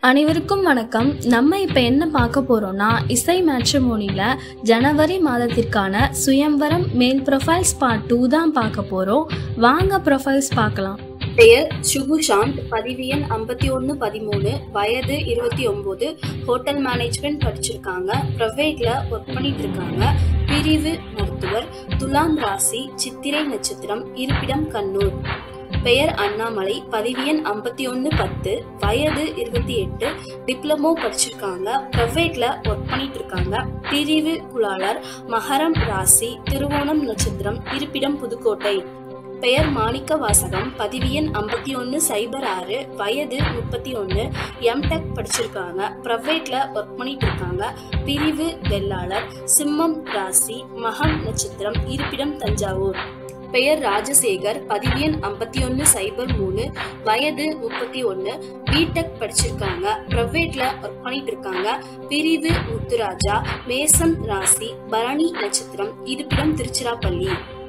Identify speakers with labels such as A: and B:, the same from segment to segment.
A: அனைவருக்கும் வணக்கம் நம்ம இப்போ என்ன பார்க்க போறோம்னா இசை மேட்ரிமோனியில் ஜனவரி மாதத்திற்கான சுயம்வரம் மேல் ப்ரொஃபைல்ஸ் பார்ட் டூ தான் பார்க்க போறோம் வாங்க ப்ரொஃபைல்ஸ் பார்க்கலாம் பெயர் சுகுஷாந்த் பதிவு எண் ஐம்பத்தி ஒன்று பதிமூணு வயது இருபத்தி ஒம்பது ஹோட்டல் மேனேஜ்மெண்ட் படிச்சிருக்காங்க ப்ரைவேட்ல ஒர்க் பண்ணிட்டு இருக்காங்க பிரிவு மருத்துவர் துலாம் ராசி சித்திரை நட்சத்திரம் இருப்பிடம் கண்ணூர் பெயர் அண்ணாமலை பதிவு எண் ஐம்பத்தி ஒன்று பத்து வயது இருபத்தி எட்டு டிப்ளமோ படிச்சிருக்காங்க ப்ரைவேட்ல ஒர்க் பண்ணிட்டு இருக்காங்க பிரிவு குலாளர் மகரம் ராசி திருவோணம் நட்சத்திரம் இருப்பிடம் புதுக்கோட்டை பெயர் மாணிக்க வாசகம் பதிவு எண் ஐம்பத்தி ஒன்று சைபர் ஆறு வயது முப்பத்தி ஒன்று எம்டெக் படிச்சிருக்காங்க ப்ரைவேட்ல ஒர்க் பண்ணிட்டு இருக்காங்க பிரிவு வெள்ளாளர் சிம்மம் ராசி மகம் நட்சத்திரம் இருப்பிடம் தஞ்சாவூர் பெயர் ராஜசேகர் பதிவு எண் ஐம்பத்தி ஒன்று சைபர் மூணு வயது முப்பத்தி ஒன்று பிடெக் படிச்சிருக்காங்க ப்ரைவேட்ல ஒர்க் பண்ணிட்டு இருக்காங்க பிரிவு முத்துராஜா மேசம் ராசி பரணி நட்சத்திரம் இருப்பிடம் திருச்சிராப்பள்ளி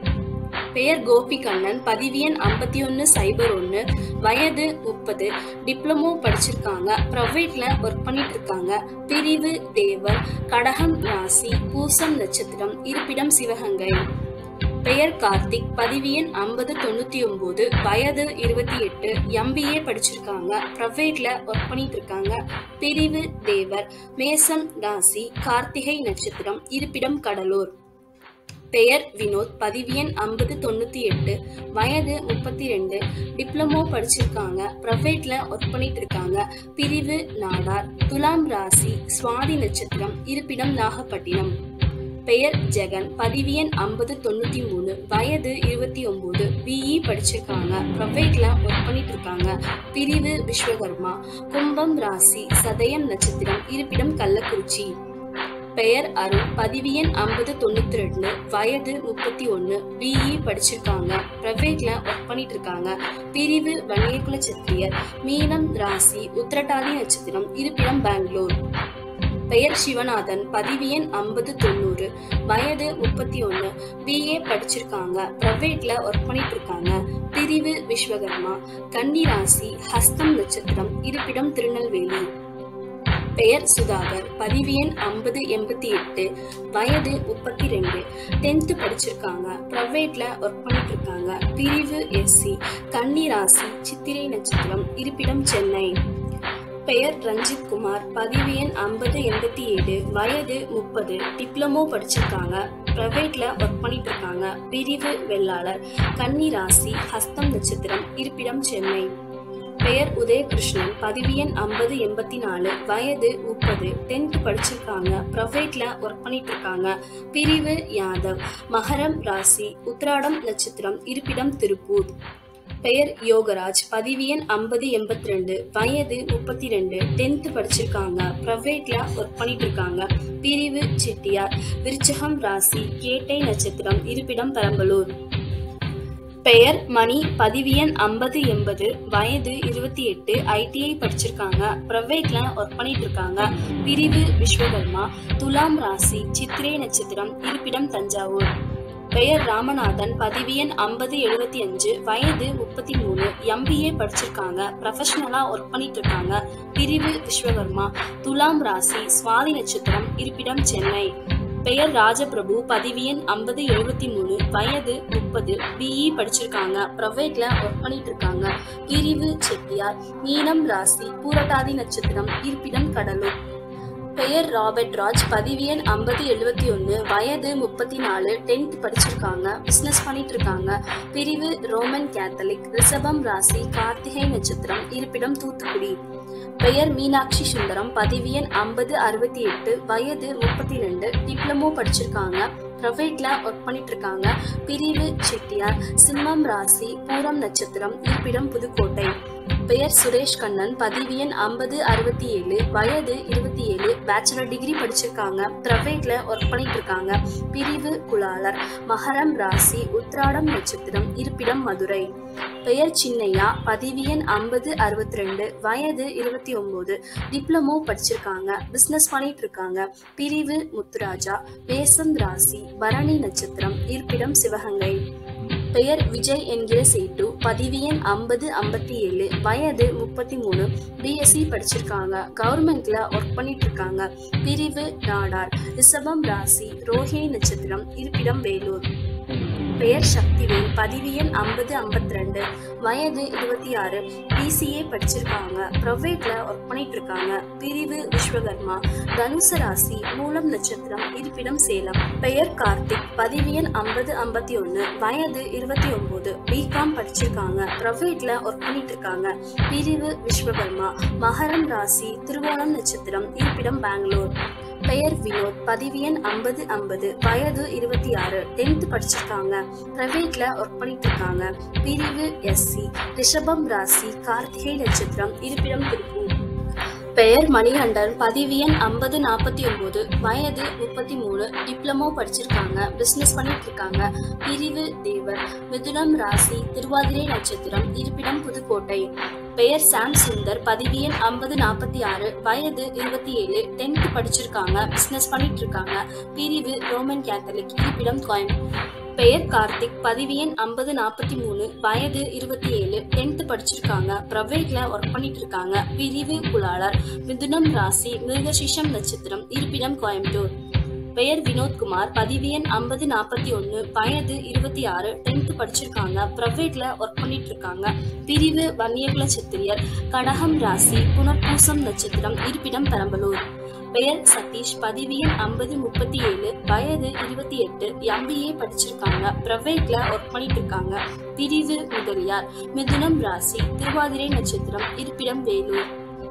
A: பெயர் கோபிகண்ணன் பதிவு எண் ஐம்பத்தி ஒன்று சைபர் ஒன்று வயது முப்பது டிப்ளமோ படிச்சிருக்காங்க ப்ரைவேட்ல ஒர்க் பண்ணிட்டு இருக்காங்க பிரிவு தேவர் கடகம் ராசி பூசம் நட்சத்திரம் இருப்பிடம் சிவகங்கை பெயர் கார்த்திக் பதிவு எண் ஐம்பது தொண்ணூத்தி ஒன்பது வயது இருபத்தி எட்டு எம்பிஏ படிச்சிருக்காங்க ப்ரைவேட்ல ஒர்க் பண்ணிட்டு இருக்காங்க பிரிவு தேவர் மேசம் ராசி கார்த்திகை நட்சத்திரம் இருப்பிடம் கடலூர் பெயர் வினோத் பதிவு எண் ஐம்பது தொண்ணூற்றி எட்டு வயது முப்பத்தி ரெண்டு டிப்ளமோ படிச்சிருக்காங்க ப்ரைவேட்ல ஒர்க் பண்ணிட்டு இருக்காங்க பிரிவு நாடார் துலாம் ராசி சுவாதி நட்சத்திரம் இருப்பிடம் நாகப்பட்டினம் பெயர் ஜெகன் பதிவு எண் ஐம்பது தொண்ணூற்றி மூணு வயது இருபத்தி ஒம்பது பிஇ படிச்சிருக்காங்க ப்ரைவேட்ல ஒர்க் பண்ணிட்டு இருக்காங்க பிரிவு விஸ்வகர்மா கும்பம் ராசி சதயம் நட்சத்திரம் இருப்பிடம் கள்ளக்குறிச்சி பெயர் அருண் பதிவு எண் ஐம்பது தொண்ணூத்தி ரெண்டு வயது முப்பத்தி ஒன்று பிஇ படிச்சிருக்காங்க ப்ரைவேட்ல ஒர்க் பண்ணிட்டு இருக்காங்க பிரிவு வணிககுல சத்திரியர் மீனம் ராசி உத்திரட்டாதி நட்சத்திரம் இருப்பிடம் பெங்களூர் பெயர் சிவநாதன் பதிவு எண் ஐம்பது தொண்ணூறு வயது முப்பத்தி ஒன்று பிஏ படிச்சிருக்காங்க ப்ரைவேட்ல ஒர்க் பண்ணிட்டு இருக்காங்க பிரிவு விஸ்வகர்மா கன்னி ராசி ஹஸ்தம் நட்சத்திரம் இருப்பிடம் திருநெல்வேலி பெயர் சுதாகர் பதிவு எண் ஐம்பது எண்பத்தி எட்டு வயது முப்பத்தி ரெண்டு டென்த்து படிச்சிருக்காங்க ப்ரைவேட்ல ஒர்க் பண்ணிட்டு இருக்காங்க பிரிவு எஸ்சி கன்னி ராசி சித்திரை நட்சத்திரம் இருப்பிடம் சென்னை பெயர் ரஞ்சித் குமார் பதிவு எண் ஐம்பது எண்பத்தி ஏழு வயது முப்பது டிப்ளமோ படிச்சிருக்காங்க ப்ரைவேட்ல ஒர்க் பண்ணிட்டு இருக்காங்க பிரிவு வெள்ளாளர் கன்னி ராசி ஹஸ்தம் நட்சத்திரம் இருப்பிடம் சென்னை பெயர் உதயகிருஷ்ணன் பதிவு எண் ஐம்பது எண்பத்தி நாலு வயது முப்பது டென்த் படிச்சிருக்காங்க ப்ரைவேட்ல ஒர்க் பண்ணிட்டு இருக்காங்க பிரிவு யாதவ் மகரம் ராசி உத்ராடம் நட்சத்திரம் இருப்பிடம் திருப்பூர் பெயர் யோகராஜ் பதிவு எண் ஐம்பது எண்பத்தி ரெண்டு வயது முப்பத்தி ரெண்டு டென்த் படிச்சிருக்காங்க ப்ரைவேட்ல ஒர்க் பண்ணிட்டு இருக்காங்க பிரிவு செட்டியார் விருச்சகம் ராசி கேட்டை நட்சத்திரம் இருப்பிடம் பெரம்பலூர் பெயர் மணி பதிவு எண் ஐம்பது எண்பது வயது இருபத்தி எட்டு ஐடிஐ படிச்சிருக்காங்க ப்ரைவேட்ல ஒர்க் பண்ணிட்டு இருக்காங்க பிரிவு விஸ்வகர்மா துலாம் ராசி சித்திரை நட்சத்திரம் இருப்பிடம் தஞ்சாவூர் பெயர் ராமநாதன் பதிவு எண் ஐம்பது எழுபத்தி அஞ்சு வயது முப்பத்தி மூணு எம்பிஏ படிச்சிருக்காங்க ப்ரொஃபஷனலா ஒர்க் பண்ணிட்டு இருக்காங்க பிரிவு விஸ்வகர்மா துலாம் ராசி சுவாதி நட்சத்திரம் இருப்பிடம் சென்னை பெயர் ராஜபிரபு பதிவு எண் ஐம்பது எழுபத்தி மூணு வயது முப்பது பிஇ படிச்சிருக்காங்க ப்ரைவேட்ல ஒர்க் பண்ணிட்டு இருக்காங்க பிரிவு செட்டியார் மீனம் ராசி பூரட்டாதி நட்சத்திரம் இருப்பிடம் கடலூர் பெயர் ராபர்ட் ராஜ் பதிவு எண் ஐம்பது எழுபத்தி ஒன்று வயது முப்பத்தி நாலு டென்த் படிச்சிருக்காங்க பிஸ்னஸ் பண்ணிட்டு இருக்காங்க பிரிவு ரோமன் கேத்தலிக் ரிஷபம் ராசி கார்த்திகை நட்சத்திரம் இருப்பிடம் தூத்துக்குடி பெயர் மீனாட்சி சுந்தரம் பதிவு எண் ஐம்பது அறுபத்தி எட்டு வயது முப்பத்தி ரெண்டு டிப்ளமோ படிச்சிருக்காங்க ப்ரைவேட்ல ஒர்க் பண்ணிட்டு இருக்காங்க பிரிவு செட்டியார் சிம்மம் ராசி பூரம் நட்சத்திரம் இருப்பிடம் புதுக்கோட்டை பெயர் சுரேஷ் கண்ணன் பதிவு எண் ஐம்பது அறுபத்தி ஏழு வயது இருபத்தி ஏழு பேச்சுலர் டிகிரி படிச்சிருக்காங்க ப்ரைவேட்ல ஒர்க் பண்ணிட்டு இருக்காங்க பிரிவு குலாளர் மகரம் ராசி உத்ராடம் நட்சத்திரம் இருப்பிடம் மதுரை பெயர் சின்னையா பதிவு எண் ஐம்பது அறுபத்தி ரெண்டு வயது இருபத்தி ஒன்பது டிப்ளமோ படிச்சிருக்காங்க பிசினஸ் பண்ணிட்டு இருக்காங்க பிரிவு முத்துராஜா பேசம் ராசி பரணி நட்சத்திரம் இருப்பிடம் சிவகங்கை பெயர் விஜய் என்கிற சேட்டு பதிவு எண் ஐம்பது ஐம்பத்தி ஏழு வயது முப்பத்தி மூணு பிஎஸ்சி படிச்சிருக்காங்க கவர்மெண்ட்ல ஒர்க் பண்ணிட்டு இருக்காங்க பிரிவு நாடார் ரிஷபம் ராசி ரோஹிணி நட்சத்திரம் இருப்பிடம் வேலூர் பெயர் சக்திவேல் பதிவு எண் ஐம்பது ஐம்பத்தி ரெண்டு வயது இருபத்தி ஆறு பிசிஏ படிச்சிருக்காங்க ப்ரைவேட்ல ஒர்க் பண்ணிட்டு இருக்காங்க பிரிவு விஸ்வகர்மா தனுசு ராசி மூலம் நட்சத்திரம் இருப்பிடம் சேலம் பெயர் கார்த்திக் பதிவு எண் ஐம்பது ஐம்பத்தி ஒன்று வயது இருபத்தி ஒன்பது பிகாம் படிச்சிருக்காங்க ப்ரைவேட்ல ஒர்க் பண்ணிட்டு இருக்காங்க பிரிவு விஸ்வகர்மா மகரம் ராசி திருவோணம் நட்சத்திரம் இருப்பிடம் பெங்களூர் பெயர் வினோத் பதிவு எண் ஐம்பது ஐம்பது வயது இருபத்தி ஆறு டென்த் படிச்சிருக்காங்க பிரைவேட்ல ஒர்க் பண்ணிட்டு இருக்காங்க பிரிவு எஸ்சி ரிஷபம் ராசி கார்த்திகை நட்சத்திரம் இருப்பிடம் திருப்பூர் பெயர் மணிகண்டன் பதிவு எண் ஐம்பது நாற்பத்தி ஒன்பது வயது முப்பத்தி மூணு டிப்ளமோ படிச்சிருக்காங்க பிசினஸ் பண்ணிட்டு இருக்காங்க பிரிவு தேவர் மிதுனம் ராசி திருவாதிரை நட்சத்திரம் இருப்பிடம் புதுக்கோட்டை பெயர் சாம் சுந்தர் பதிவு எண் ஐம்பது நாற்பத்தி ஆறு வயது இருபத்தி ஏழு டென்த் படிச்சிருக்காங்க பிசினஸ் பண்ணிட்டு இருக்காங்க பிரிவு ரோமன் கேத்தலிக் இருப்பிடம் கோயம்புத்தூர் பெயர் கார்த்திக் பதிவு எண் ஐம்பது நாற்பத்தி மூணு வயது இருபத்தி ஏழு டென்த் படிச்சிருக்காங்க ப்ரைவேட்ல ஒர்க் பண்ணிட்டு இருக்காங்க பிரிவு குலாளர் மிதுனம் ராசி மிருகசிஷம் நட்சத்திரம் இருப்பிடம் கோயம்புத்தூர் பெயர் வினோத்குமார் பதிவு எண் ஐம்பது நாற்பத்தி ஒன்று வயது இருபத்தி ஆறு டென்த் படிச்சிருக்காங்க ப்ரைவேட்ல ஒர்க் பண்ணிட்டு இருக்காங்க பிரிவு வன்னியகுல சத்திரியர் கடகம் ராசி புனர்பூசம் நட்சத்திரம் இருப்பிடம் பெரம்பலூர் பெயர் சதீஷ் பதிவு எண் ஐம்பது முப்பத்தி ஏழு வயது இருபத்தி எட்டு எம்பிஏ படிச்சிருக்காங்க ப்ரைவேட்ல ஒர்க் பண்ணிட்டு இருக்காங்க பிரிவு முதலியார் மிதுனம் ராசி திருவாதிரை நட்சத்திரம் இருப்பிடம் வேலூர்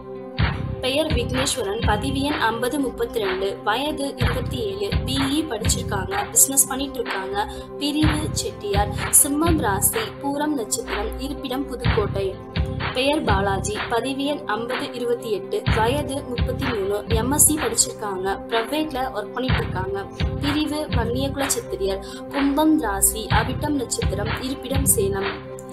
A: பெயர் விக்னேஸ்வரன் பதிவு எண் ஐம்பது முப்பத்தி ரெண்டு வயது இருபத்தி ஏழு பிஇ படிச்சிருக்காங்க பிசினஸ் பண்ணிட்டு இருக்காங்க பிரிவு செட்டியார் சிம்மம் ராசி பூரம் நட்சத்திரம் இருப்பிடம் புதுக்கோட்டை பெயர் பாலாஜி பதிவு எண் ஐம்பது இருபத்தி எட்டு வயது முப்பத்தி மூணு எம்எஸ்சி படிச்சிருக்காங்க ப்ரைவேட்ல ஒர்க் பண்ணிட்டு இருக்காங்க பிரிவு வன்னியகுல சத்திரியர் கும்பம் ராசி அவிட்டம் நட்சத்திரம் இருப்பிடம் சேலம்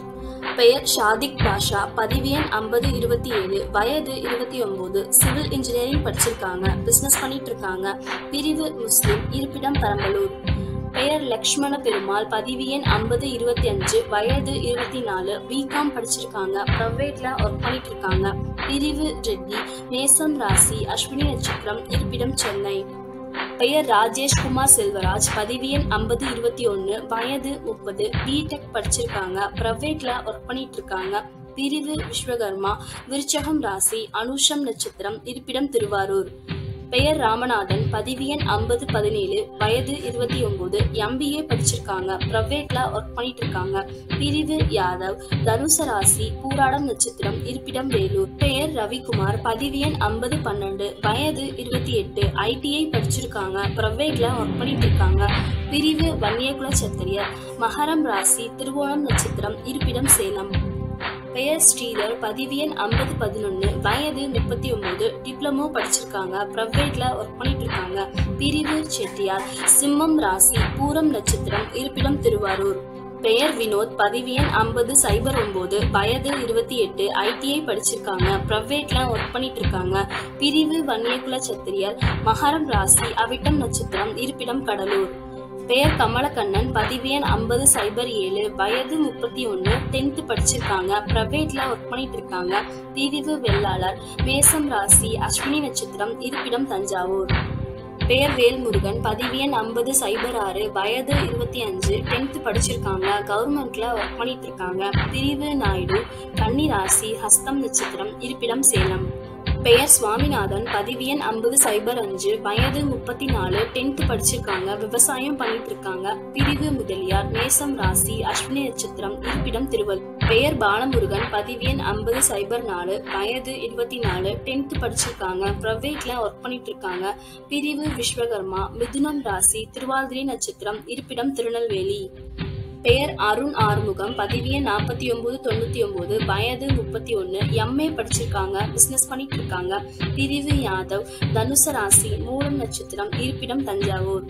A: பெயர் ஷாதிக் பாஷா பதிவு எண் ஐம்பது இருபத்தி ஏழு வயது இருபத்தி ஒன்பது சிவில் இன்ஜினியரிங் படிச்சிருக்காங்க பிசினஸ் பண்ணிட்டு இருக்காங்க பிரிவு முஸ்லிம் இருப்பிடம் பெரம்பலூர் பெயர் லக்ஷ்மண பெருமாள் பதிவு எண் ஐம்பது இருபத்தி அஞ்சு வயது இருபத்தி நாலு பிகாம் படிச்சிருக்காங்க ப்ரைவேட்ல ஒர்க் பண்ணிட்டு இருக்காங்க பிரிவு ரெட்டி மேசம் ராசி அஸ்வினி நட்சத்திரம் இருப்பிடம் சென்னை பெயர் ராஜேஷ் குமார் செல்வராஜ் பதிவு எண் ஐம்பது இருபத்தி ஒன்று வயது முப்பது பிடெக் படிச்சிருக்காங்க ப்ரைவேட்ல ஒர்க் பண்ணிட்டு இருக்காங்க பிரிவு விஸ்வகர்மா விருச்சகம் ராசி அனுஷம் நட்சத்திரம் இருப்பிடம் திருவாரூர் பெயர் ராமநாதன் பதிவு எண் ஐம்பது பதினேழு வயது இருபத்தி ஒன்பது எம்பிஏ படிச்சிருக்காங்க ப்ரைவேட்ல ஒர்க் பண்ணிட்டு இருக்காங்க பிரிவு யாதவ் தனுச ராசி பூராடம் நட்சத்திரம் இருப்பிடம் வேலூர் பெயர் ரவிக்குமார் பதிவு எண் ஐம்பது பன்னெண்டு வயது இருபத்தி எட்டு ஐடிஐ படிச்சிருக்காங்க ப்ரைவேட்ல ஒர்க் பண்ணிட்டு இருக்காங்க பிரிவு வன்னியகுல சத்திரியர் மகரம் ராசி திருவோணம் நட்சத்திரம் இருப்பிடம் சேலம் பெயர் ஸ்ரீதர் பதிவு எண் ஐம்பது பதினொன்று வயது முப்பத்தி ஒன்பது டிப்ளமோ படிச்சிருக்காங்க ப்ரைவேட்ல ஒர்க் பண்ணிட்டு இருக்காங்க பிரிவு செட்டியார் சிம்மம் ராசி பூரம் நட்சத்திரம் இருப்பிடம் திருவாரூர் பெயர் வினோத் பதிவு எண் ஐம்பது சைபர் ஒன்பது வயது இருபத்தி எட்டு ஐடிஐ படிச்சிருக்காங்க ப்ரைவேட்ல ஒர்க் பண்ணிட்டு இருக்காங்க பிரிவு வன்னியகுல சத்திரியர் மகரம் ராசி அவிட்டம் நட்சத்திரம் இருப்பிடம் கடலூர் பெயர் கமலக்கண்ணன் பதிவு எண் ஐம்பது சைபர் ஏழு வயது முப்பத்தி ஒன்று டென்த்து படிச்சிருக்காங்க ப்ரைவேட்ல ஒர்க் பண்ணிட்டு இருக்காங்க பிரிவு வெள்ளாளர் மேசம் ராசி அஸ்வினி நட்சத்திரம் இருப்பிடம் தஞ்சாவூர் பெயர் வேல்முருகன் பதிவு எண் ஐம்பது சைபர் ஆறு வயது இருபத்தி அஞ்சு டென்த்து படிச்சிருக்காங்க கவர்மெண்ட்ல ஒர்க் பண்ணிட்டு இருக்காங்க பிரிவு நாயுடு கன்னி ராசி ஹஸ்தம் நட்சத்திரம் இருப்பிடம் சேலம் பெயர் சுவாமிநாதன் பதிவு எண் ஐம்பது சைபர் அஞ்சு வயது முப்பத்தி நாலு டென்த்து படிச்சிருக்காங்க விவசாயம் பண்ணிட்டு இருக்காங்க பிரிவு முதலியார் மேசம் ராசி அஸ்வினி நட்சத்திரம் இருப்பிடம் திருவள்ளூர் பெயர் பாலமுருகன் பதிவு எண் ஐம்பது சைபர் நாலு வயது இருபத்தி நாலு டென்த்து படிச்சிருக்காங்க ப்ரைவேட்ல ஒர்க் பண்ணிட்டு இருக்காங்க பிரிவு விஸ்வகர்மா மிதுனம் ராசி திருவாதிரை நட்சத்திரம் இருப்பிடம் திருநெல்வேலி பெயர் அருண் ஆறுமுகம் பதிவு எண் நாற்பத்தி ஒன்பது தொண்ணூற்றி ஒம்பது வயது முப்பத்தி ஒன்று எம்ஏ படிச்சிருக்காங்க பிஸ்னஸ் பண்ணிட்டு இருக்காங்க பிரிவு யாதவ் தனுச ராசி மூலம் நட்சத்திரம் இருப்பிடம் தஞ்சாவூர்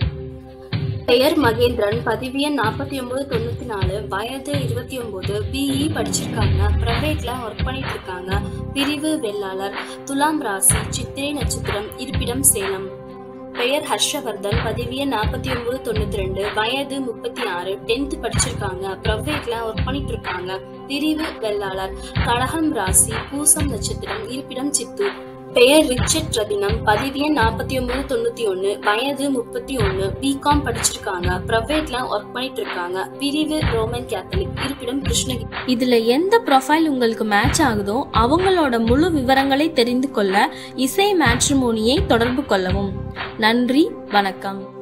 A: பெயர் மகேந்திரன் பதிவு எண் நாற்பத்தி ஒன்பது தொண்ணூற்றி நாலு வயது இருபத்தி ஒம்பது பிஇ படிச்சிருக்காங்க ப்ரைவேட்ல ஒர்க் பண்ணிட்டு இருக்காங்க பிரிவு வெள்ளாளர் துலாம் ராசி சித்திரை நட்சத்திரம் இருப்பிடம் சேலம் பெயர் ஹர்ஷவர்தன் பதிவு எண் நாற்பத்தி ஒன்பது தொண்ணூத்தி ரெண்டு வயது முப்பத்தி ஆறு டென்த் படிச்சிருக்காங்க ப்ரைவேட்ல ஒர்க் பண்ணிட்டு இருக்காங்க பிரிவு வெள்ளாளர் கடகம் ராசி பூசம் நட்சத்திரம் இருப்பிடம் சித்தூர் பெயர் ரிச்சர்ட் ரதினம் பதிவு எண் நாற்பத்தி ஒன்பது தொண்ணூத்தி ஒன்னு வயது முப்பத்தி ஒன்னு பிகாம் படிச்சிருக்காங்க ப்ரைவேட்ல ஒர்க் பண்ணிட்டு இருக்காங்க பிரிவு ரோமன் கேத்தலிக் இருப்பிடம் கிருஷ்ணகிரி இதுல எந்த ப்ரொஃபைல் உங்களுக்கு மேட்ச் ஆகுதோ அவங்களோட முழு விவரங்களை தெரிந்து கொள்ள இசை மேட்ரிமோனியை தொடர்பு கொள்ளவும் நன்றி வணக்கம்